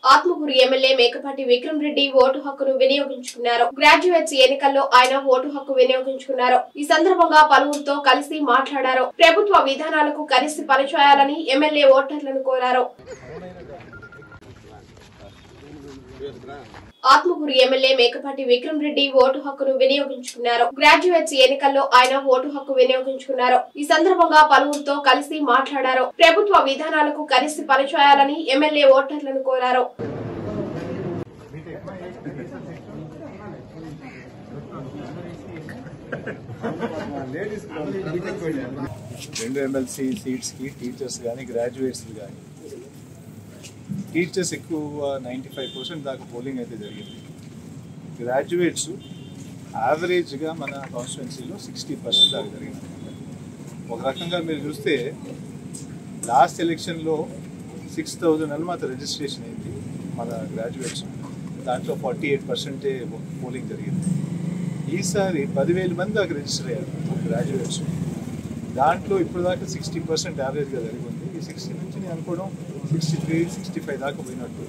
Atmakur MLA Mekapati Vikram Reddy vote హక్కును వినియోగించుకున్నారు graduates ఎన్నికల్లో ఆయన ఓటు హక్కు వినియోగించుకున్నారు ఈ సందర్భంగా పలువురితో కలిసి మాట్లాడారు ప్రభుత్వ విధానాలకు కలిసి పనిచేయాలని ఎమ్మెల్యే ఓటర్లను కోరారు ఆత్మకూరు ఎమ్మెల్యే మేకపాటి విక్రమ్ రెడ్డి ఓటు హక్కును వినియోగించుకున్నారు గ్రాడ్యుయేట్స్ ఎన్నికల్లో ఆయన ఓటు హక్కు వినియోగించుకున్నారు ఈ సందర్భంగా పలువురితో కలిసి మాట్లాడారు ప్రభుత్వ విధానాలకు కలిసి పనిచేయాలని ఎమ్మెల్యే ఓటర్లను కోరారు రెండు ఎమ్మెల్సీ సీట్స్కి టీచర్స్ కానీ గ్రాడ్యుయేట్స్ కానీ టీచర్స్ ఎక్కువ నైంటీ ఫైవ్ పర్సెంట్ దాకా పోలింగ్ అయితే జరిగింది గ్రాడ్యుయేట్స్ యావరేజ్గా మన కాన్స్టిట్యున్సీలో సిక్స్టీ పర్సెంట్ దాకా జరిగింది ఒక రకంగా మీరు చూస్తే లాస్ట్ ఎలక్షన్లో సిక్స్ థౌజండ్ అని మాత్రం రిజిస్ట్రేషన్ అయింది మన గ్రాడ్యుయేట్స్ దాంట్లో ఫార్టీ ఎయిట్ పర్సెంటే పోలింగ్ జరిగింది ఈసారి పదివేల మంది దాకా రిజిస్టర్ అయ్యారు గ్రాడ్యుయేట్స్ దాంట్లో ఇప్పుడు దాకా సిక్స్టీ పర్సెంట్ యావరేజ్గా జరిగింది ఈ సిక్స్టీ నుంచి నేను అనుకోవడం సిక్స్టీ త్రీ సిక్స్టీ ఫైవ్ దాకా పోయినట్టు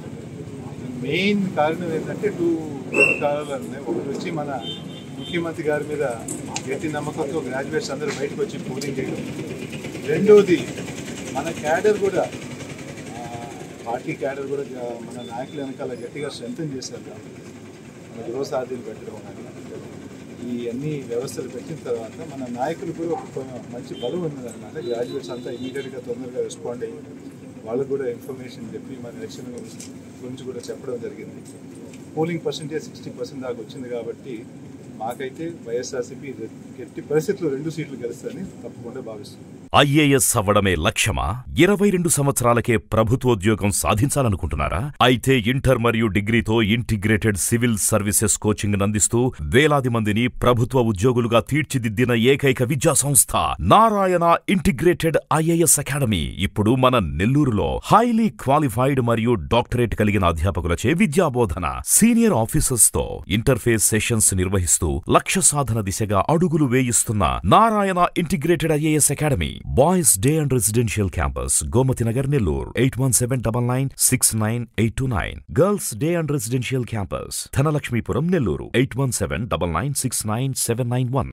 మెయిన్ కారణం ఏంటంటే టూ కారణాలు ఉన్నాయి ఒకటి వచ్చి మన ముఖ్యమంత్రి గారి మీద గట్టి నమ్మకంతో గ్రాడ్యుయేట్స్ అందరూ బయటకు వచ్చి పోలింగ్ చేయడం రెండోది మన క్యాడర్ కూడా ఆ, పార్టీ క్యాడర్ కూడా జా- మన నాయకుల వెనకాల గట్టిగా స్ట్రెంథన్ చేశారు కాబట్టి మన గృహసాధ్యులు పెట్టడం కానీ ఈ అన్ని వ్యవస్థలు పెట్టిన తర్వాత మన నాయకులు కూడా ఒక మంచి బలం ఉన్నదన్నమాట గ్రాడ్యుయేట్స్ అంతా ఇమీడియట్గా తొందరగా రెస్పాండ్ అయ్యి వాళ్ళకు కూడా ఇన్ఫర్మేషన్ చెప్పి మన ఎలక్షన్ గురించి కూడా చెప్పడం జరిగింది పోలింగ్ పర్సెంటేజ్ సిక్స్టీ పర్సెంట్ దాకా వచ్చింది కాబట్టి మాకైతే వైఎస్ఆర్సీపీ ఎట్టి పరిస్థితుల్లో రెండు సీట్లు గెలుస్తారని తప్పకుండా భావిస్తున్నాం ఐఏఎస్ అవ్వడమే లక్ష్యమా ఇరవై రెండు సంవత్సరాలకే ప్రభుత్వోద్యోగం సాధించాలనుకుంటున్నారా అయితే ఇంటర్ మరియు డిగ్రీతో ఇంటిగ్రేటెడ్ సివిల్ సర్వీసెస్ కోచింగ్ అందిస్తూ వేలాది మందిని ప్రభుత్వ ఉద్యోగులుగా తీర్చిదిద్దిన ఏకైక విద్యా సంస్థ నారాయణ ఇంటిగ్రేటెడ్ ఐఏఎస్ అకాడమీ ఇప్పుడు మన నెల్లూరులో హైలీ క్వాలిఫైడ్ మరియు డాక్టరేట్ కలిగిన అధ్యాపకులచే విద్యాబోధన సీనియర్ ఆఫీసర్స్ తో ఇంటర్ఫేస్ సెషన్స్ నిర్వహిస్తూ లక్ష్య సాధన దిశగా అడుగులు వేయిస్తున్న Narayana integrated IAS academy boys day and residential campus Gomathi Nagar Nellore eight one seven double nine six nine eight two nine girls day and residential campus Dhanalakshmipuram Nellore eight one seven double nine six nine seven nine one